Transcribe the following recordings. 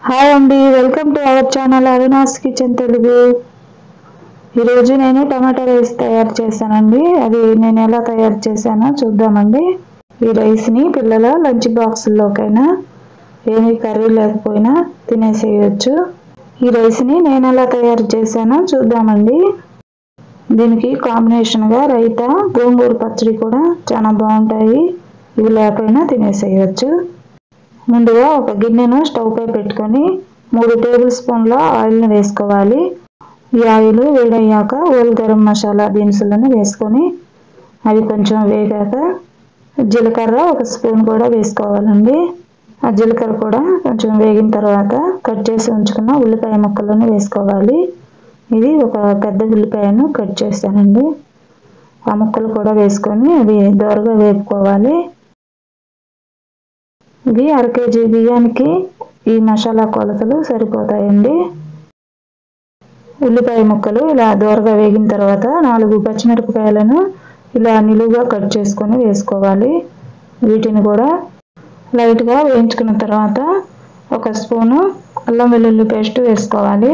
hi అండి welcome to our channel Avinash kitchen Telugu ఈరోజు నేను టమాటా రైస్ తయారు చేశానండి అది నేను ఎలా తయారు చేశానో చూద్దామండి ఈ రైస్ని పిల్లల లంచ్ బాక్సుల్లోకైనా ఏమీ కర్రీ లేకపోయినా తినేసేయచ్చు ఈ రైస్ని నేను ఎలా తయారు చేశానో చూద్దామండి దీనికి కాంబినేషన్గా రైత గోంగూర పచ్చడి కూడా చాలా బాగుంటాయి ఇవి లేకపోయినా తినేసేయచ్చు ముందుగా ఒక గిన్నెను స్టవ్ పై పెట్టుకొని మూడు టేబుల్ స్పూన్ల ఆయిల్ని వేసుకోవాలి ఈ ఆయిల్ వేడయ్యాక ఓల్ గరం మసాలా దినుసులను వేసుకొని అవి కొంచెం వేగాక జీలకర్ర ఒక స్పూన్ కూడా వేసుకోవాలండి ఆ జీలకర్ర కూడా కొంచెం వేగిన తర్వాత కట్ చేసి ఉంచుకున్న ఉల్లిపాయ ముక్కలను వేసుకోవాలి ఇది ఒక పెద్ద ఉల్లిపాయను కట్ చేశానండి ఆ ముక్కలు కూడా వేసుకొని అవి దోరగా వేపుకోవాలి ఇది అర కేజీ బియ్యానికి ఈ మసాలా కొలతలు సరిపోతాయండి ఉల్లిపాయ ముక్కలు ఇలా దోరగా వేగిన తర్వాత నాలుగు పచ్చిమిరపకాయలను ఇలా నిలువుగా కట్ చేసుకొని వేసుకోవాలి వీటిని కూడా లైట్గా వేయించుకున్న తర్వాత ఒక స్పూను అల్లం వెల్లుల్లి పేస్ట్ వేసుకోవాలి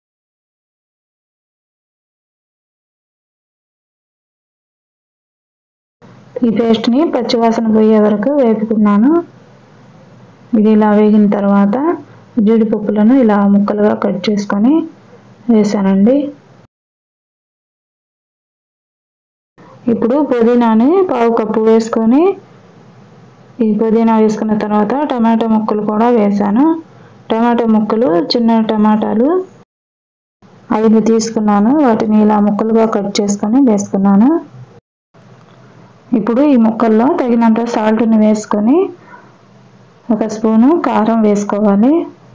ఈ పేస్ట్ని పచ్చివాసన పోయే వరకు వేపుకున్నాను ఇది ఇలా వేగిన తర్వాత జీడిపప్పులను ఇలా ముక్కలుగా కట్ చేసుకొని వేసానండి ఇప్పుడు పుదీనాని పావు కప్పు వేసుకొని ఈ పుదీనా వేసుకున్న తర్వాత టమాటా ముక్కలు కూడా వేసాను టమాటా ముక్కలు చిన్న టమాటాలు ఐదు తీసుకున్నాను వాటిని ఇలా ముక్కలుగా కట్ చేసుకొని వేసుకున్నాను ఇప్పుడు ఈ ముక్కల్లో తగినంత సాల్ట్ని వేసుకొని ఒక స్పూను కారం వేసుకోవాలి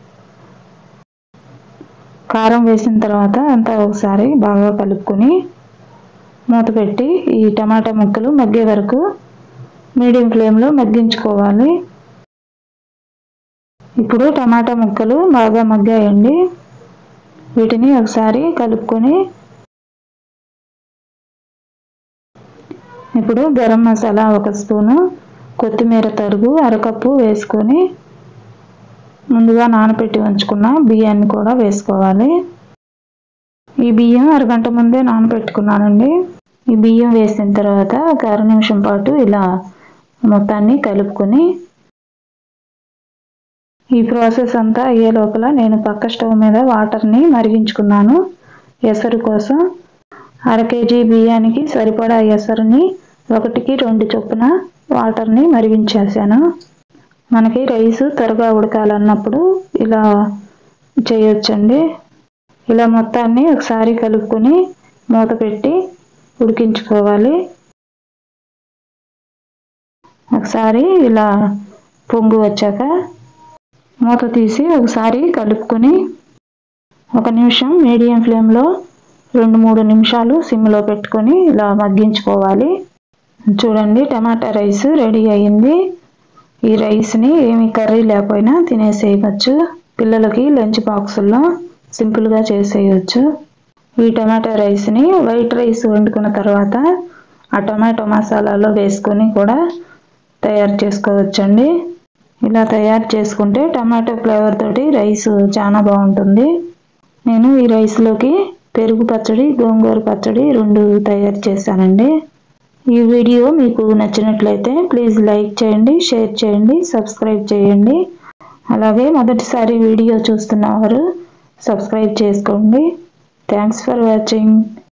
కారం వేసిన తర్వాత అంతా ఒకసారి బాగా కలుపుకొని మూత పెట్టి ఈ టమాటా ముక్కలు మగ్గే వరకు మీడియం ఫ్లేమ్లో మగ్గించుకోవాలి ఇప్పుడు టమాటా ముక్కలు బాగా మగ్గాయండి వీటిని ఒకసారి కలుపుకొని ఇప్పుడు గరం మసాలా ఒక స్పూను కొత్తిమీర తరుగు అరకప్పు వేసుకొని ముందుగా నానబెట్టి ఉంచుకున్న బియ్యాన్ని కూడా వేసుకోవాలి ఈ బియ్యం అరగంట ముందే నానబెట్టుకున్నానండి ఈ బియ్యం వేసిన తర్వాత ఒక అర నిమిషం పాటు ఇలా మొత్తాన్ని కలుపుకొని ఈ ప్రాసెస్ అంతా అయ్యే లోపల నేను పక్క స్టవ్ మీద వాటర్ని మరిగించుకున్నాను ఎసరు కోసం అర కేజీ బియ్యానికి సరిపడా ఎసరుని ఒకటికి రెండు చొప్పున వాటర్ని మరిగించేసాను మనకి రైస్ త్వరగా ఉడకాలన్నప్పుడు ఇలా చేయొచ్చండి ఇలా మొత్తాన్ని ఒకసారి కలుపుకొని మూత పెట్టి ఉడికించుకోవాలి ఒకసారి ఇలా పొంగు వచ్చాక మూత తీసి ఒకసారి కలుపుకొని ఒక నిమిషం మీడియం ఫ్లేమ్లో రెండు మూడు నిమిషాలు సిమ్లో పెట్టుకొని ఇలా మగ్గించుకోవాలి చూడండి టమాటా రైస్ రెడీ అయ్యింది ఈ రైస్ని ఏమి కర్రీ లేకపోయినా తినేసేయవచ్చు పిల్లలకి లంచ్ బాక్సుల్లో సింపుల్గా చేసేయచ్చు ఈ టమాటా రైస్ని వైట్ రైస్ వండుకున్న తర్వాత ఆ టమాటో మసాలాలో వేసుకొని కూడా తయారు చేసుకోవచ్చండి ఇలా తయారు చేసుకుంటే టమాటో ఫ్లేవర్ తోటి రైస్ చాలా బాగుంటుంది నేను ఈ రైస్లోకి పెరుగు పచ్చడి గోంగూర పచ్చడి రెండు తయారు చేశానండి ఈ వీడియో మీకు నచ్చినట్లయితే ప్లీజ్ లైక్ చేయండి షేర్ చేయండి సబ్స్క్రైబ్ చేయండి అలాగే మొదటిసారి వీడియో చూస్తున్నవారు సబ్స్క్రైబ్ చేసుకోండి థ్యాంక్స్ ఫర్ వాచింగ్